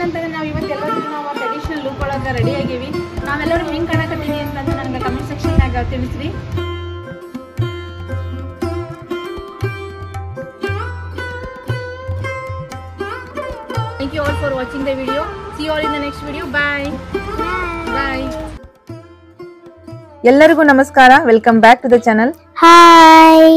ಅಂತಂದ್ರೆ ನಾವು ಇವತ್ತೆಲ್ಲರೂ ನಾವು ಟ್ರೆಡಿಷನಲ್ ಲುಕ್ ಒಳಗೆ ರೆಡಿ ಆಗೀವಿ ನಾವೆಲ್ಲರೂ ಹೆಂಗೆ ಕಾಣಕತ್ತೀವಿ ಅಂತಂದ್ರೆ ನನಗೆ ಕಮೆಂಟ್ ಸೆಕ್ಷನ್ನಾಗ ತಿಳಿಸ್ರಿ Thank you all for watching the video. See you all in the next video. Bye. Bye. ಎಲ್ಲರಿಗೂ ನಮಸ್ಕಾರ welcome back to the channel hi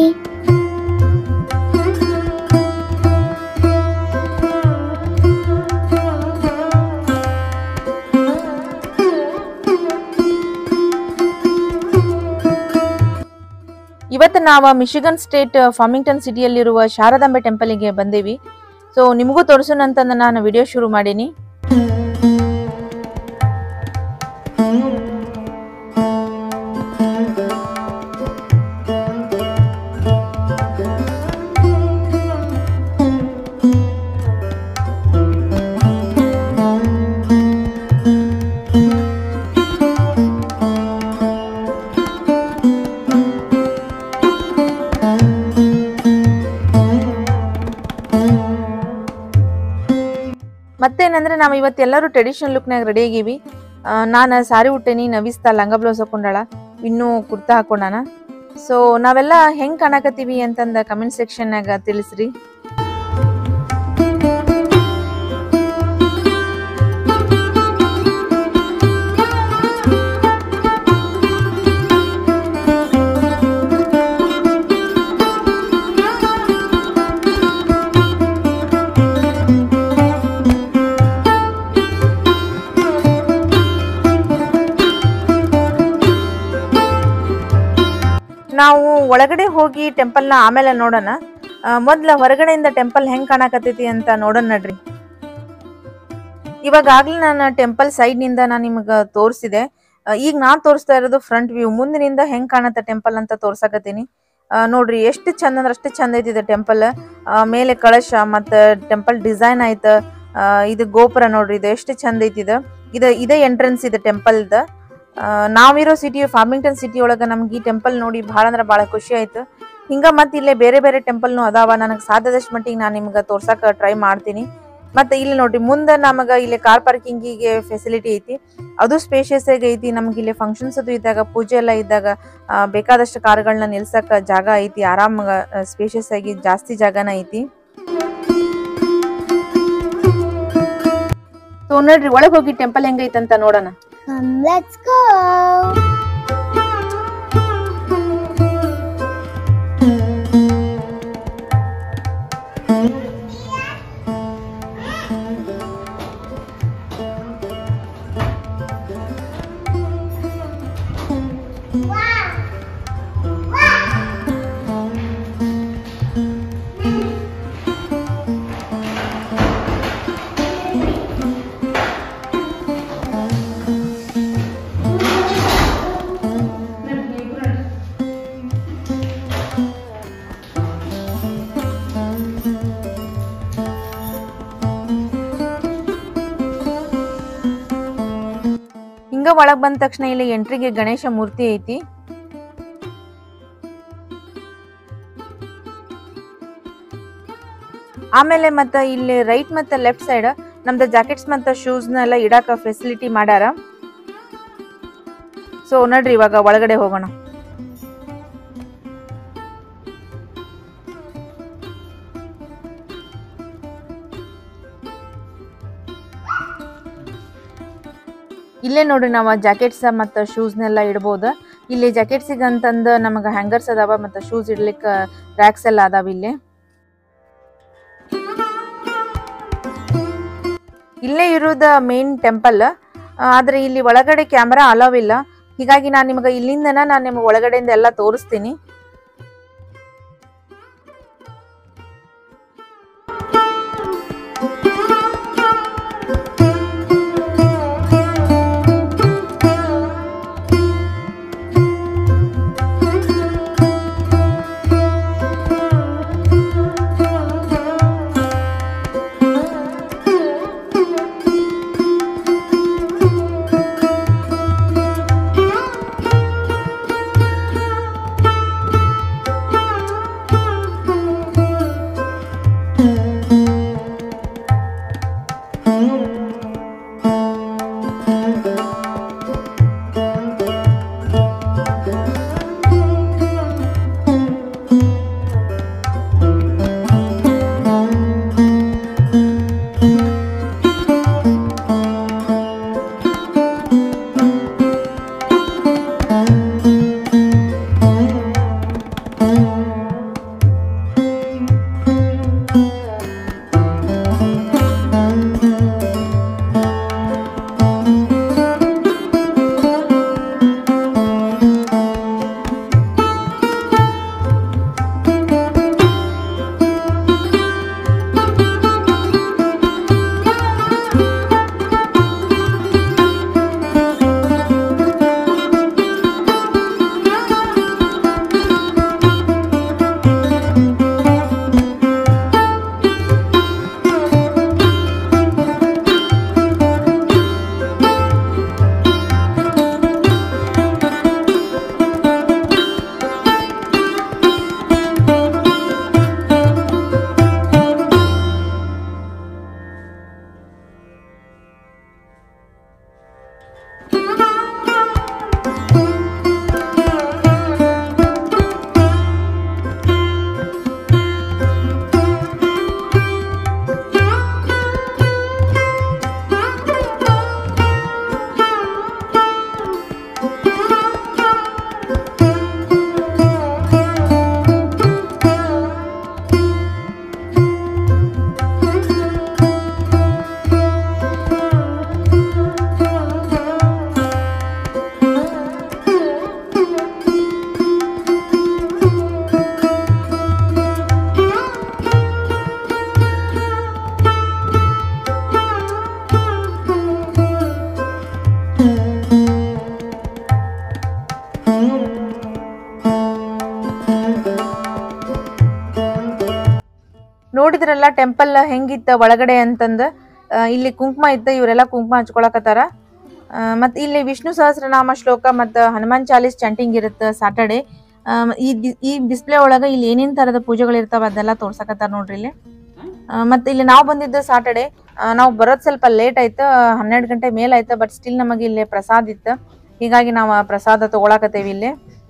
ಇವತ್ತು ನಾವು ಮಿಶಿಗನ್ ಸ್ಟೇಟ್ ಫಾರ್ಮಿಂಗ್ಟನ್ ಸಿಟಿಯಲ್ಲಿರುವ ಶಾರದಾಂಬೆ ಟೆಂಪಲ್ಗೆ ಬಂದೇವಿ ಸೊ ನಿಮಗೂ ತೋರಿಸೋಣ ಅಂತಂದು ನಾನು ವಿಡಿಯೋ ಶುರು ಮಾಡೀನಿ ಮತ್ತೇನಂದ್ರೆ ನಾವು ಇವತ್ತೆಲ್ಲರೂ ಟ್ರೆಡಿಷನಲ್ ಲುಕ್ನಾಗ ರೆಡಿ ಆಗೀವಿ ನಾನು ಸಾರಿ ಉಟ್ಟೇನಿ ನವಿಸ್ತಾ ಲಂಗ ಬ್ಲೌಸ್ ಹಾಕೊಂಡಾಳ ಇನ್ನೂ ಕುರ್ತಾ ಹಾಕೊಂಡಾನ ಸೊ ನಾವೆಲ್ಲ ಹೆಂಗ್ ಕಾಣಕತ್ತೀವಿ ಅಂತಂದ ಕಮೆಂಟ್ ಸೆಕ್ಷನ್ನಾಗ ತಿಳಿಸ್ರಿ ನಾವು ಒಳಗಡೆ ಹೋಗಿ ಟೆಂಪಲ್ನ ಆಮೇಲೆ ನೋಡೋಣ ಆ, ಮೊದ್ಲ ಹೊರಗಡೆಯಿಂದ ಟೆಂಪಲ್ ಹೆಂಗ್ ಕಾಣಕತ್ತೈತಿ ಅಂತ ನೋಡೋಣ ನಡ್ರಿ ಇವಾಗಾಗ್ಲೇ ನಾನು ಟೆಂಪಲ್ ಸೈಡ್ ನಿಂದ ನಾನು ನಿಮಗೆ ತೋರಿಸಿದೆ ಈಗ ನಾನ್ ತೋರಿಸ್ತಾ ಇರೋದು ಫ್ರಂಟ್ ವ್ಯೂ ಮುಂದಿನಿಂದ ಹೆಂಗ್ ಕಾಣತ್ತ ಟೆಂಪಲ್ ಅಂತ ತೋರ್ಸಕತ್ತೀನಿ ಆ, ನೋಡ್ರಿ ಎಷ್ಟು ಚಂದ ಅಂದ್ರೆ ಅಷ್ಟು ಚಂದ ಐತಿದೆ ಟೆಂಪಲ್ ಮೇಲೆ ಕಳಶ ಮತ್ತು ಟೆಂಪಲ್ ಡಿಸೈನ್ ಆಯ್ತ ಆ, ಇದು ಗೋಪುರ ನೋಡ್ರಿ ಇದು ಎಷ್ಟು ಚಂದ ಐತಿದ ಇದು ಇದೇ ಎಂಟ್ರೆನ್ಸ್ ಇದೆ ಟೆಂಪಲ್ದ ನಾವಿರೋ ಸಿಟಿ ಫಾರ್ಮಿಂಗ್ಟನ್ ಸಿಟಿ ಒಳಗೆ ನಮ್ಗೆ ಈ ಟೆಂಪಲ್ ನೋಡಿ ಭಾಳ ಅಂದ್ರೆ ಭಾಳ ಖುಷಿ ಆಯ್ತು ಹಿಂಗ ಮತ್ತೆ ಇಲ್ಲೇ ಬೇರೆ ಬೇರೆ ಟೆಂಪಲ್ನು ಅದಾವ ನನಗೆ ಸಾಧ್ಯದಷ್ಟು ಮಟ್ಟಿಗೆ ನಾನು ನಿಮ್ಗೆ ತೋರ್ಸಕ್ಕೆ ಟ್ರೈ ಮಾಡ್ತೀನಿ ಮತ್ತೆ ಇಲ್ಲಿ ನೋಡ್ರಿ ಮುಂದೆ ನಮಗೆ ಇಲ್ಲಿ ಕಾರ್ ಪಾರ್ಕಿಂಗಿಗೆ ಫೆಸಿಲಿಟಿ ಐತಿ ಅದು ಸ್ಪೇಷಿಯಸ್ ಆಗಿ ಐತಿ ನಮ್ಗೆ ಇಲ್ಲಿ ಫಂಕ್ಷನ್ಸ್ ಅದು ಇದ್ದಾಗ ಪೂಜೆ ಎಲ್ಲ ಇದ್ದಾಗ ಆ, ಬೇಕಾದಷ್ಟು ಕಾರ್ಗಳನ್ನ ನಿಲ್ಸಕ್ಕೆ ಜಾಗ ಐತಿ ಆರಾಮ ಸ್ಪೇಷಿಯಸ್ ಆಗಿ ಜಾಸ್ತಿ ಜಾಗನ ಐತಿ ಸೊ ನೋಡ್ರಿ ಒಳಗೆ ಹೋಗಿ ಟೆಂಪಲ್ ಹೆಂಗೈತಂತ ನೋಡೋಣ ಕಮ್ ಲೆಟ್ಸ್ ಗೋ ಹಿಂಗ ಒಳಗ್ ಬಂದ ತಕ್ಷಣ ಇಲ್ಲಿ ಎಂಟ್ರಿಗೆ ಗಣೇಶ ಮೂರ್ತಿ ಐತಿ ಆಮೇಲೆ ಮತ್ತ ಇಲ್ಲಿ ರೈಟ್ ಮತ್ತೆ ಲೆಫ್ಟ್ ಸೈಡ್ ನಮ್ದು ಜಾಕೆಟ್ಸ್ ಮತ್ತು ಶೂಸ್ನೆಲ್ಲ ಇಡಾಕ ಫೆಸಿಲಿಟಿ ಮಾಡ್ಯಾರ ಸೊ ನೋಡ್ರಿ ಇವಾಗ ಒಳಗಡೆ ಹೋಗೋಣ ಇಲ್ಲೇ ನೋಡ್ರಿ ನಾವು ಜಾಕೆಟ್ಸ್ ಮತ್ತು ಶೂಸ್ನೆಲ್ಲ ಇಡ್ಬೋದು ಇಲ್ಲಿ ಜಾಕೆಟ್ಸಿಗೆ ಅಂತಂದು ನಮಗೆ ಹ್ಯಾಂಗರ್ಸ್ ಅದಾವ ಮತ್ತು ಶೂಸ್ ಇಡ್ಲಿಕ್ಕೆ ರ್ಯಾಕ್ಸ್ ಎಲ್ಲ ಅದಾವ ಇಲ್ಲಿ ಇಲ್ಲೇ ಇರೋದ ಮೇನ್ ಟೆಂಪಲ್ ಆದರೆ ಇಲ್ಲಿ ಒಳಗಡೆ ಕ್ಯಾಮ್ರಾ ಅಲೋವ್ ಇಲ್ಲ ಹೀಗಾಗಿ ನಾನು ನಿಮಗೆ ಇಲ್ಲಿಂದನ ನಾನು ನಿಮಗೆ ಒಳಗಡೆಯಿಂದ ಎಲ್ಲ ತೋರಿಸ್ತೀನಿ ನೋಡಿದ್ರಲ್ಲ ಟೆಂಪಲ್ ಹೆಂಗಿತ್ತ ಒಳಗಡೆ ಅಂತಂದ ಆ, ಇಲ್ಲಿ ಕುಂಕುಮ ಇತ್ತ ಇವರೆಲ್ಲ ಕುಂಕುಮ ಹಚ್ಕೊಳಕತ್ತಾರ ಆ, ಮತ್ತ್ ಇಲ್ಲಿ ವಿಷ್ಣು ಸಹಸ್ರನಾಮ ಶ್ಲೋಕ ಮತ್ತು ಹನುಮಾನ್ ಚಾಲೀಸ್ ಚಂಟಿಂಗ್ ಇರುತ್ತೆ ಸಾಟರ್ಡೆ ಈ ಡಿ- ಈ ಡಿಸ್ಪ್ಲೇ ಒಳಗೆ ಇಲ್ಲಿ ಏನೇನ್ ತರದ ಪೂಜೆಗಳು ಇರ್ತಾವ ಅದೆಲ್ಲ ತೋರ್ಸಕತ್ತಾರ ನೋಡ್ರಿ ಇಲ್ಲಿ ಆ, ಮತ್ತೆ ಇಲ್ಲಿ ನಾವು ಬಂದಿದ್ದು ಸಾಟರ್ಡೆ ನಾವು ಬರೋದ್ ಸ್ವಲ್ಪ ಲೇಟ್ ಆಯ್ತು ಹನ್ನೆರಡು ಗಂಟೆ ಮೇಲ್ ಆಯ್ತು ಬಟ್ ಸ್ಟಿಲ್ ನಮಗೆ ಇಲ್ಲಿ ಪ್ರಸಾದ್ ಇತ್ತು ಹೀಗಾಗಿ ನಾವು ಆ ಪ್ರಸಾದ ತಗೊಳಕತ್ತೇವಿ ಇಲ್ಲಿ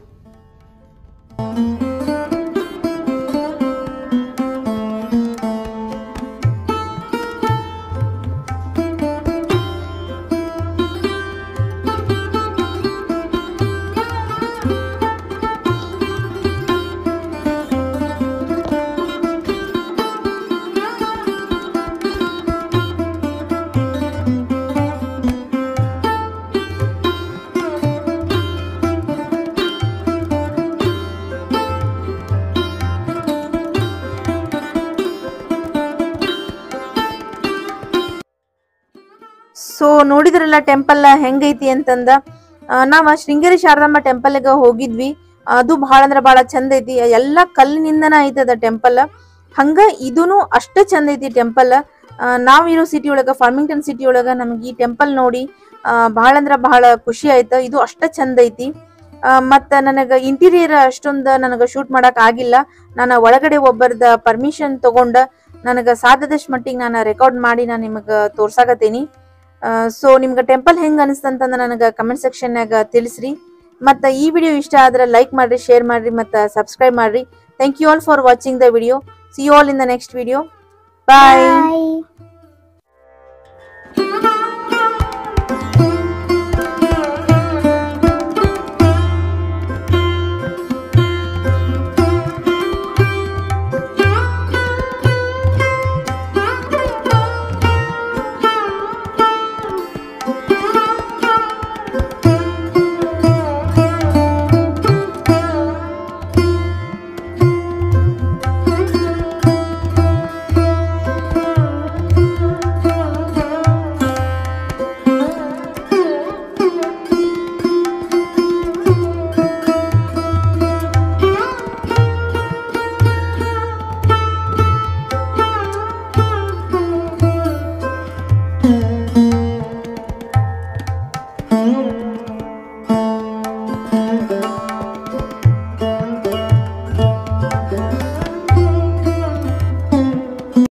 ಸೊ ನೋಡಿದ್ರಲ್ಲ ಟೆಂಪಲ್ ಹೆಂಗೈತಿ ಅಂತಂದ ಆ, ನಾವ ಶೃಂಗೇರಿ ಶಾರದಾಂಬ ಟೆಂಪಲ್ಗೆ ಹೋಗಿದ್ವಿ ಅದು ಬಹಳ ಅಂದ್ರ ಬಹಳ ಚಂದ ಐತಿ ಎಲ್ಲ ಕಲ್ಲಿನಿಂದನ ಐತದ ಟೆಂಪಲ್ ಹಂಗ ಇದೂನು ಅಷ್ಟ ಚಂದ ಐತಿ ಟೆಂಪಲ್ ನಾವಿರೋ ಸಿಟಿ ಒಳಗ ಫಾರ್ಮಿಂಗ್ಟನ್ ಸಿಟಿ ಒಳಗ ನಮ್ಗೆ ಈ ಟೆಂಪಲ್ ನೋಡಿ ಆ, ಬಹಳ ಅಂದ್ರ ಬಹಳ ಖುಷಿ ಆಯ್ತು ಇದು ಅಷ್ಟ ಚಂದ ಐತಿ ಆ, ಮತ್ತ ನನಗ ಇಂಟೀರಿಯರ್ ಅಷ್ಟೊಂದ ನನಗ ಶೂಟ್ ಮಾಡಕ್ ಆಗಿಲ್ಲ ನಾನು ಒಳಗಡೆ ಒಬ್ಬರದ ಪರ್ಮಿಷನ್ ತಗೊಂಡ ನನಗ ಸಾಧ್ಯದಷ್ಟು ಮಟ್ಟಿಗೆ ನಾನು ರೆಕಾರ್ಡ್ ಮಾಡಿ ನಾನು ನಿಮಗ ತೋರ್ಸಾಕತ್ತೀನಿ ಸೊ ನಿಮ್ಗೆ ಟೆಂಪಲ್ ಹೆಂಗ್ ಅನಿಸ್ತಂತಂದ ನನಗೆ ಕಮೆಂಟ್ ಸೆಕ್ಷನ್ನಾಗ ತಿಳಿಸ್ರಿ ಮತ್ತು ಈ ವಿಡಿಯೋ ಇಷ್ಟ ಆದ್ರೆ ಲೈಕ್ ಮಾಡ್ರಿ ಶೇರ್ ಮಾಡ್ರಿ ಮತ್ತು ಸಬ್ಸ್ಕ್ರೈಬ್ ಮಾಡ್ರಿ thank you all for watching the video see you all in the next video bye Bye.